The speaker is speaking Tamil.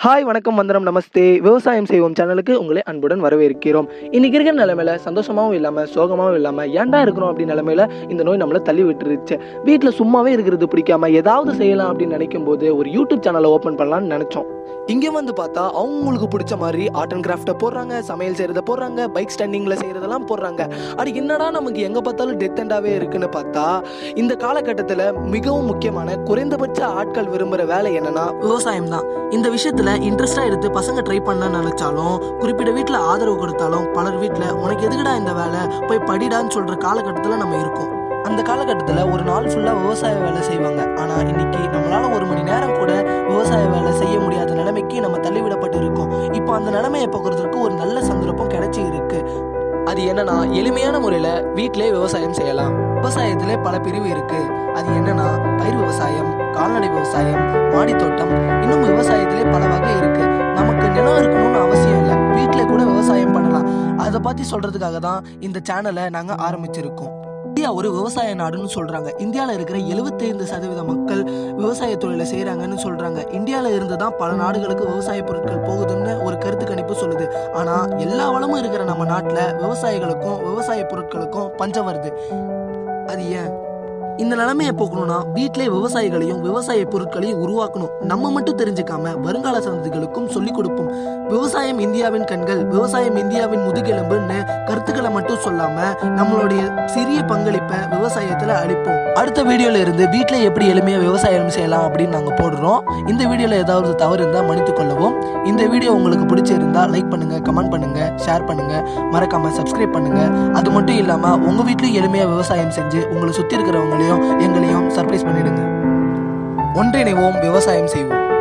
ஹாய் வணக்கம் வந்தனம் நமஸ்தே விவசாயம் செய்வோம் சேனலுக்கு உங்களை அன்புடன் வரவேற்கிறோம் இன்னைக்கு இருக்கிற நிலைமையில சந்தோஷமாவும் இல்லாம சோகமாவும் இல்லாம ஏன்டா இருக்கிறோம் அப்படின்னு நிலைமையில இந்த நோய் நம்மளை தள்ளி விட்டுருச்சு வீட்டில் சும்மாவே இருக்கிறது பிடிக்காம ஏதாவது செய்யலாம் அப்படின்னு நினைக்கும் போது ஒரு யூடியூப் சேனலை ஓப்பன் பண்ணலாம்னு நினைச்சோம் இங்கே வந்து பார்த்தா அவங்களுக்கு பிடிச்ச மாதிரி ஆர்ட் அண்ட் கிராஃப்டை போடுறாங்க சமையல் செய்கிறத போடுறாங்க பைக் ஸ்டாண்டிங்கில் செய்கிறதெல்லாம் போடுறாங்க அது என்னடா நமக்கு எங்கே பார்த்தாலும் டெத் அண்டாவே இருக்குன்னு பார்த்தா இந்த காலகட்டத்தில் மிகவும் முக்கியமான குறைந்தபட்ச ஆட்கள் விரும்புகிற வேலை என்னன்னா விவசாயம் தான் இந்த விஷயத்துல இன்ட்ரெஸ்டா எடுத்து பசங்க ட்ரை பண்ண நினைச்சாலும் குறிப்பிட்ட வீட்ல ஆதரவு கொடுத்தாலும் பலர் வீட்ல உனக்கு எதுக்குடா இந்த வேலை போய் படிடான்னு சொல்ற காலகட்டத்துல நம்ம இருக்கோம் அந்த காலகட்டத்துல ஒரு நாள் ஃபுல்லா விவசாய வேலை செய்வாங்க ஆனா இன்னைக்கு நம்மளால ஒரு மணி நேரம் கூட விவசாய வேலை செய்ய முடியாத நிலைமைக்கு நம்ம தள்ளிவிடப்பட்டு இருக்கோம் இப்போ அந்த நிலைமையை போக்குறதுக்கு ஒரு நல்ல சந்தர்ப்பம் கிடைச்சி இருக்கு அது என்னன்னா எளிமையான முறையில் வீட்டிலே விவசாயம் செய்யலாம் விவசாயத்திலே பல பிரிவு இருக்கு அது என்னன்னா பயிர் விவசாயம் கால்நடை விவசாயம் மாடி தோட்டம் இன்னும் விவசாயத்திலே பல வகை இருக்கு நமக்கு நிலம் இருக்கணும்னு அவசியம் இல்லை வீட்டில் கூட விவசாயம் பண்ணலாம் அதை பத்தி சொல்றதுக்காக தான் இந்த சேனலை நாங்க ஆரம்பிச்சிருக்கோம் இந்தியா ஒரு விவசாய நாடுன்னு சொல்றாங்க இந்தியாவில் இருக்கிற 75% சதவீத மக்கள் விவசாய தொழிலை செய்றாங்கன்னு சொல்றாங்க இந்தியாவில் இருந்து தான் பல நாடுகளுக்கு விவசாய பொருட்கள் போகுதுன்னு ஒரு கருத்து கணிப்பு சொல்லுது ஆனா எல்லா வளமும் இருக்கிற நம்ம நாட்டில் விவசாயிகளுக்கும் விவசாய பொருட்களுக்கும் பஞ்சம் வருது அது ஏன் இந்த நிலைமையை போக்கணும்னா வீட்டிலே விவசாயிகளையும் விவசாய பொருட்களையும் உருவாக்கணும் நம்ம மட்டும் தெரிஞ்சுக்காம வருங்கால சந்ததிகளுக்கும் சொல்லிக் கொடுப்போம் விவசாயம் இந்தியாவின் கண்கள் விவசாயம் இந்தியாவின் முதுகெலும்புன்னு கருத்துக்களை மட்டும் சொல்லாம நம்மளுடைய சிறிய பங்களிப்பை விவசாயத்துல அளிப்போம் அடுத்த வீடியோல இருந்து வீட்ல எப்படி எளிமையா விவசாயம் செய்யலாம் அப்படின்னு நாங்க போடுறோம் இந்த வீடியோல ஏதாவது தவறு இருந்தா மன்னித்துக் கொள்ளவும் இந்த வீடியோ உங்களுக்கு பிடிச்சிருந்தா லைக் பண்ணுங்க கமெண்ட் பண்ணுங்க ஷேர் பண்ணுங்க மறக்காம சப்ஸ்கிரைப் பண்ணுங்க அது மட்டும் இல்லாம உங்க வீட்லயும் எளிமையா விவசாயம் செஞ்சு உங்களை சுத்தி இருக்கிறவங்களையும் எங்களையும் சர்ப்ரைஸ் பண்ணிடுங்க ஒன்றிணைவோம் விவசாயம் செய்வோம்